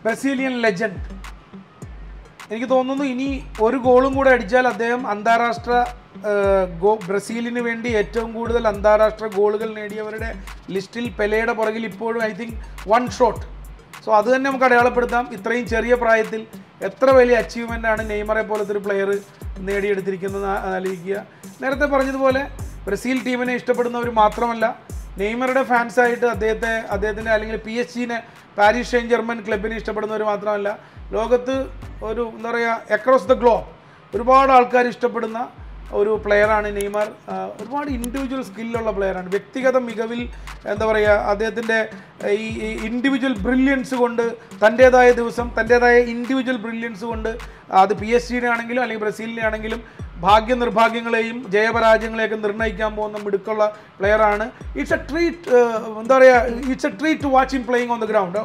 Brazilian legend എനിക്ക് തോന്നുന്നു ഇനി ഒരു ഗോളും കൂടെ അടിച്ചാൽ അദ്ദേഹം അന്താരാഷ്ട്ര ആ, ഗോ ബ്രസീലിന് വേണ്ടി ഏറ്റവും കൂടുതൽ അന്താരാഷ്ട്ര ഗോളുകൾ നേടിയവരുടെ ലിസ്റ്റിൽ പെലയുടെ പുറകിൽ ഇപ്പോഴും I think one shot so അത് തന്നെ നമുക്ക് അടയാളപ്പെടുത്താം ഇത്രയും ചെറിയ പ്രായത്തിൽ എത്ര വലിയ അച്ചീവ്മെൻ്റ് ആണ് നെയ്മറെ പോലത്തെ ഒരു പ്ലെയർ നേടിയെടുത്തിരിക്കുന്നത് ആലോചിക്കുക നേരത്തെ പറഞ്ഞതുപോലെ ബ്രസീൽ ടീമിനെ ഇഷ്ടപ്പെടുന്നവർ മാത്രമല്ല നെയ്മറുടെ ഫാൻസായിട്ട് അദ്ദേഹത്തെ അദ്ദേഹത്തിൻ്റെ അല്ലെങ്കിൽ പി എസ് ജിനെ പാരീസ് ഷെയിൻ ജർമ്മൻ ക്ലബിനെ ഇഷ്ടപ്പെടുന്നവർ മാത്രമല്ല ലോകത്ത് ഒരു എന്താ പറയുക അക്രോസ് ദ ഗ്ലോബ് ഒരുപാട് ആൾക്കാർ ഇഷ്ടപ്പെടുന്ന ഒരു പ്ലെയറാണ് നെയ്മർ ആ, ഒരുപാട് ഇൻഡിവിജ്വൽ സ്കില്ലുള്ള പ്ലെയറാണ് വ്യക്തിഗത മികവിൽ എന്താ പറയുക അദ്ദേഹത്തിൻ്റെ ഈ ഇൻഡിവിജ്വൽ ബ്രില്യൻസ് കൊണ്ട് തൻ്റേതായ ദിവസം തൻ്റേതായ ഇൻഡിവിജ്വൽ ബ്രില്യൻസ് കൊണ്ട് അത് പി എസ് ജിയുടെ ആണെങ്കിലും അല്ലെങ്കിൽ ബ്രസീലിനെ ആണെങ്കിലും ഭാഗ്യ നിർഭാഗ്യങ്ങളെയും ജയപരാജയങ്ങളെയൊക്കെ നിർണ്ണയിക്കാൻ പോകുന്ന മിടുക്കുള്ള പ്ലെയറാണ് ഇറ്റ്സ് എ ട്രീറ്റ് എന്താ പറയുക it's a treat to watch in playing on the ground